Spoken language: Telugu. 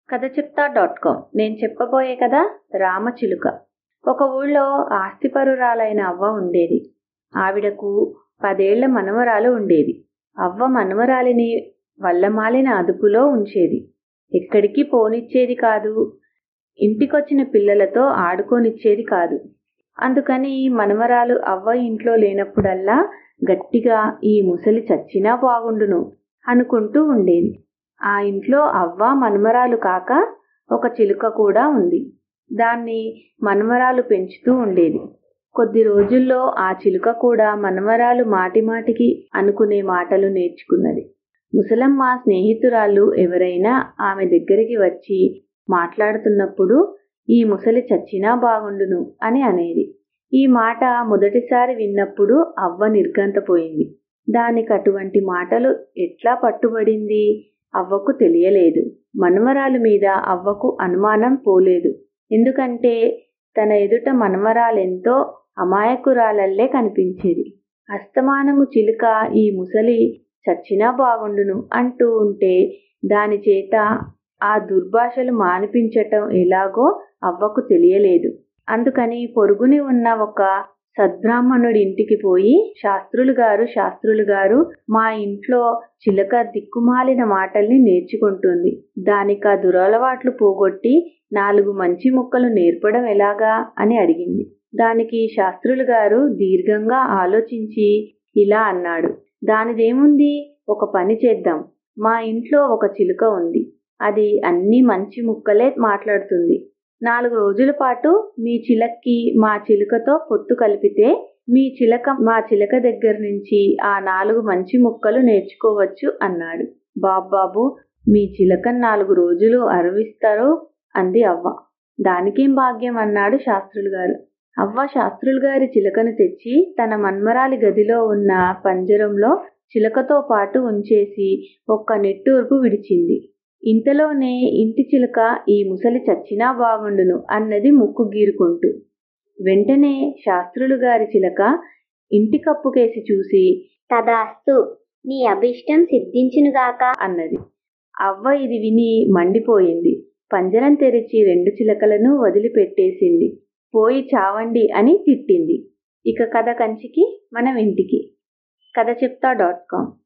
కథ చెప్తా డాట్ కామ్ నేను చెప్పబోయే కథ రామచిలుక ఒక ఊళ్ళో ఆస్తిపరురాలైన అవ్వ ఉండేది ఆవిడకు పదేళ్ల మనవరాలు ఉండేది అవ్వ మనవరాలిని వల్లమాలిన అదుపులో ఉంచేది ఎక్కడికి పోనిచ్చేది కాదు ఇంటికొచ్చిన పిల్లలతో ఆడుకోనిచ్చేది కాదు అందుకని మనవరాలు అవ్వ ఇంట్లో లేనప్పుడల్లా గట్టిగా ఈ ముసలి చచ్చినా బాగుండును అనుకుంటూ ఉండేది ఆ ఇంట్లో అవ్వ మనుమరాలు కాక ఒక చిలుక కూడా ఉంది దాన్ని మనుమరాలు పెంచుతూ ఉండేది కొద్ది రోజుల్లో ఆ చిలుక కూడా మనవరాలు మాటిమాటికి అనుకునే మాటలు నేర్చుకున్నది ముసలమ్మ స్నేహితురాళ్ళు ఎవరైనా ఆమె దగ్గరికి వచ్చి మాట్లాడుతున్నప్పుడు ఈ ముసలి చచ్చినా బాగుండును అని అనేది ఈ మాట మొదటిసారి విన్నప్పుడు అవ్వ నిర్గంతపోయింది దానికి అటువంటి మాటలు ఎట్లా పట్టుబడింది అవ్వకు తెలియలేదు మనవరాలు మీద అవ్వకు అనుమానం పోలేదు ఎందుకంటే తన ఎదుట మనవరాలెంతో అమాయకురాలల్లే కనిపించేది అస్తమానము చిలుక ఈ ముసలి చచ్చినా బాగుండును అంటూ ఉంటే దాని చేత ఆ దుర్భాషలు మానిపించటం ఎలాగో అవ్వకు తెలియలేదు అందుకని పొరుగుని ఉన్న ఒక సద్బ్రాహ్మణుడి ఇంటికి పోయి శాస్త్రులు గారు శాస్త్రులు గారు మా ఇంట్లో చిలక దిక్కుమాలిన మాటల్ని నేర్చుకుంటుంది దానికి ఆ దురలవాట్లు పోగొట్టి నాలుగు మంచి ముక్కలు నేర్పడం ఎలాగా అని అడిగింది దానికి శాస్త్రులు గారు దీర్ఘంగా ఆలోచించి ఇలా అన్నాడు దానిదేముంది ఒక పని చేద్దాం మా ఇంట్లో ఒక చిలుక ఉంది అది అన్ని మంచి ముక్కలే మాట్లాడుతుంది నాలుగు రోజుల పాటు మీ చిలక్కి మా చిలుకతో పొత్తు కలిపితే మీ చిలక మా చిలక దగ్గర నుంచి ఆ నాలుగు మంచి ముక్కలు నేర్చుకోవచ్చు అన్నాడు బాబాబు మీ చిలక నాలుగు రోజులు అరవిస్తారు అంది అవ్వ దానికేం భాగ్యం అన్నాడు శాస్త్రులు గారు అవ్వ శాస్త్రులు గారి చిలకను తెచ్చి తన మన్మరాలి గదిలో ఉన్న పంజరంలో చిలకతో పాటు ఉంచేసి ఒక్క నెట్టూర్పు విడిచింది ఇంతలోనే ఇంటి చిలుక ఈ ముసలి చచ్చినా బాగుండును అన్నది ముక్కు గీరుకుంటూ వెంటనే శాస్త్రులు గారి చిలక ఇంటి కప్పుకేసి చూసి తదాస్తు నీ అభిష్టం సిద్ధించునుగాక అన్నది అవ్వ ఇది విని మండిపోయింది పంజరం తెరిచి రెండు చిలకలను వదిలిపెట్టేసింది పోయి చావండి అని తిట్టింది ఇక కథ కంచికి మనం ఇంటికి కథ చెప్తా డాట్ కామ్